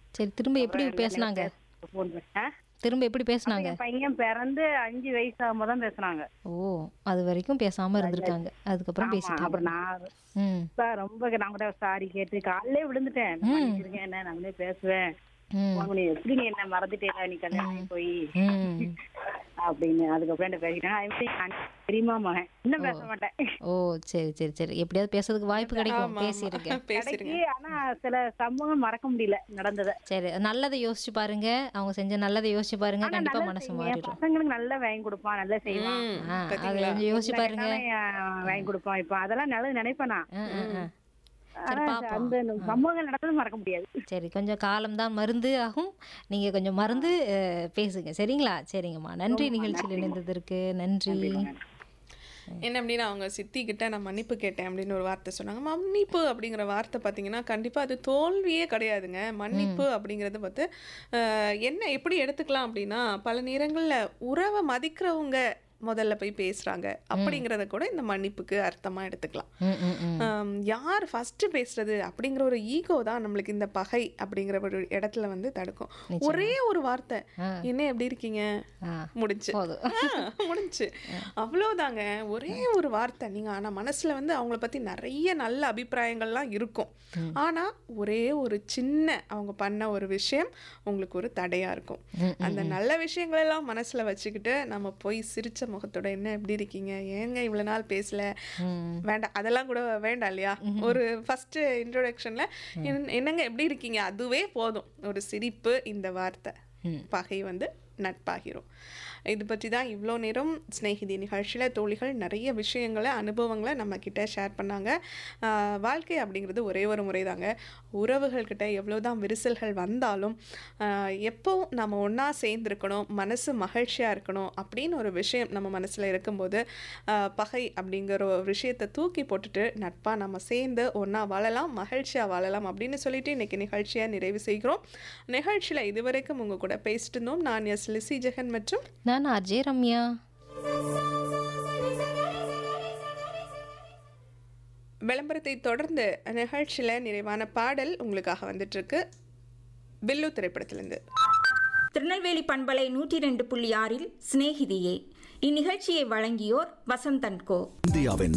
சரி திரும்ப எப்படி பேசுனாங்க ஃபோன் பண்ணி ஆ? திரும்ப எப்படி பேசுனாங்க என் பையன் பிறந்து அஞ்சு வயசு ஆகும்போது தான் பேசுனாங்க ஓ அது வரைக்கும் பேசாம இருந்திருக்காங்க அதுக்கப்புறம் ஆமா, பேசிட்டாங்க அப்புறம் நான் ம் சார் ரொம்ப நான் கூட சாரி கேட்டு காலையிலே விழுந்துட்டேன் நான் மன்னிச்சிருங்க என்ன நான் வந்து பேசுவேன் ம் phone பண்ணி, எப்படி நீ என்ன மறந்துட்டேடா நீ கல்யாணம் ஆகி போய் ம் அப்படின்னு அதுக்கப்புறம் என்ன பேசிட்டாங்க அது மாதிரி அண்ணன் பெரியம்மா மகன் இன்னும் பேச மாட்டேன் ஓ சரி சரி சரி எப்படியாவது பேசுறதுக்கு வாய்ப்பு கிடைக்கும் பேசியிருங்க பேசிருங்க கிடைக்கு ஆனா சில சம்பவம் மறக்க முடியல நடந்ததை சரி நல்லதை யோசிச்சு பாருங்க அவங்க செஞ்ச நல்லதை யோசிச்சு பாருங்க ஆனா கண்டிப்பா நல்லா மனசு செய்வேன். மாறிடும் பசங்களுக்கு நல்லா வாங்கி கொடுப்பான் நல்லா செய்வான் ம், ஆ அதை பாத்தீங்களா கொஞ்சம் யோசிச்சு என்ன பாருங்க கேட்டாலும், வாங்கி கொடுப்பான் இப்ப அதெல்லாம் நல்லது நினைப்பேன் நான் ஆ, ஆ, ஆ. சரி ஆனா பாப்போம் அந்த சம்பவங்கள் நடந்தது மறக்க முடியாது சரி கொஞ்சம் காலம்தான் மருந்து ஆகும் நீங்க கொஞ்சம் மருந்து அஹ், பேசுங்க சரிங்களா சரிங்கம்மா நன்றி நிகழ்ச்சியில் இணைந்ததற்கு நன்றி என்ன அப்படின்னா அவங்க சித்தி கிட்ட நான் மன்னிப்பு கேட்டேன் அப்படின்னு ஒரு வார்த்தை சொன்னாங்க மன்னிப்பு அப்படிங்கிற வார்த்தை பார்த்தீங்கன்னா கண்டிப்பாக அது தோல்வியே கிடையாதுங்க மன்னிப்பு அப்படிங்கிறது பார்த்து அஹ், என்ன எப்படி எடுத்துக்கலாம் அப்படின்னா பல நேரங்களில் உறவை மதிக்கிறவங்க முதல்ல போய் பேசுகிறாங்க அப்படிங்கிறத கூட இந்த மன்னிப்புக்கு அர்த்தமாக எடுத்துக்கலாம் ம், ம், ம். ஆம், யார் ஃபர்ஸ்ட் பேசுறது அப்படிங்கிற ஒரு ஈகோ தான் நம்மளுக்கு இந்த பகை அப்படிங்கிற ஒரு இடத்துல வந்து தடுக்கும் ஒரே ஒரு வார்த்தை என்ன எப்படி இருக்கீங்க ஆ, முடிஞ்சு போதும் ஆ, முடிஞ்சுச்சு அவ்வளோதாங்க ஒரே ஒரு வார்த்தை நீங்கள் ஆனால் மனசில் வந்து அவங்கள பற்றி நிறைய நல்ல அபிப்பிராயங்கள்லாம் இருக்கும் ஆனால் ஒரே ஒரு சின்ன அவங்க பண்ண ஒரு விஷயம் உங்களுக்கு ஒரு தடையாக இருக்கும் அந்த நல்ல விஷயங்கள் எல்லாம் மனசில் வச்சுக்கிட்டு நம்ம போய் சிரிச்ச முகத்தோட என்ன எப்படி இருக்கீங்க ஏங்க இவ்வளோ நாள் பேசல வேண்டாம் அதெல்லாம் கூட வேண்டாம் இல்லையா ஒரு ஃபர்ஸ்ட் இன்ட்ரோடக்ஷன்ல என்னங்க எப்படி இருக்கீங்க அதுவே போதும் ஒரு சிரிப்பு இந்த வார்த்தை பகை வந்து நட்பாகிரும் இது பற்றி தான் இவ்வளோ நேரம் ஸ்நேகிதி நிகழ்ச்சியில் தோழிகள் நிறைய விஷயங்களை அனுபவங்களை நம்ம கிட்ட ஷேர் பண்ணாங்க ஆஹ் வாழ்க்கை அப்படிங்கிறது ஒரே ஒரு முறை தாங்க உறவுகள்கிட்ட எவ்வளோ தான் விரிசல்கள் வந்தாலும் ஆஹ் எப்பவும் நம்ம ஒன்றா சேர்ந்துருக்கணும் மனசு மகிழ்ச்சியாக இருக்கணும் அப்படின்னு ஒரு விஷயம் நம்ம மனசில் இருக்கும்போது ஆஹ் பகை அப்படிங்கிற ஒரு விஷயத்தை தூக்கி போட்டுட்டு நட்பாக நம்ம சேர்ந்து ஒன்றா வாழலாம் மகிழ்ச்சியாக வாழலாம் அப்படின்னு சொல்லிட்டு இன்னைக்கு நிகழ்ச்சியை நிறைவு செய்கிறோம் நிகழ்ச்சியில் இதுவரைக்கும் உங்கள் கூட பேசிட்டு இருந்தோம் நான் எஸ் லிசி ஜெகன் மற்றும் நான் அஜய் ரம்யா விளம்பரத்தை தொடர்ந்து நிகழ்ச்சியில் நிறைவான பாடல் உங்களுக்காக வந்துட்டு இருக்கு வில்லு திரைப்படத்திலிருந்து திருநெல்வேலி பண்பலை நூற்றி ரெண்டு புள்ளி ஆறில் சிநேகிதியே இந்நிகழ்ச்சியை வழங்கியோர் வசந்தன் கோ இந்தியாவின்